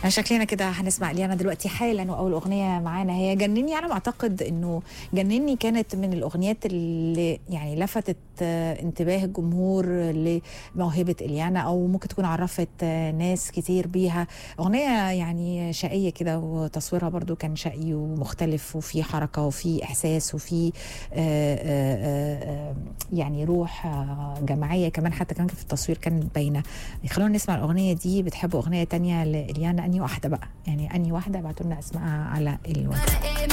شكلنا كده هنسمع اليانا دلوقتي حالا واول اغنيه معانا هي جنني انا بعتقد انه جنني كانت من الاغنيات اللي يعني لفتت آه، انتباه الجمهور لموهبه اليانا او ممكن تكون عرفت آه، ناس كتير بيها اغنيه يعني شقيه كده وتصويرها برضو كان شقي ومختلف وفي حركه وفي احساس وفي آه، آه، آه، يعني روح آه، جماعيه كمان حتى كمان في التصوير كانت باينه خلونا نسمع الاغنيه دي بتحبوا اغنيه تانية لإليانا انهي واحده بقى يعني انهي واحده ابعتوا لنا اسمائها على الواتساب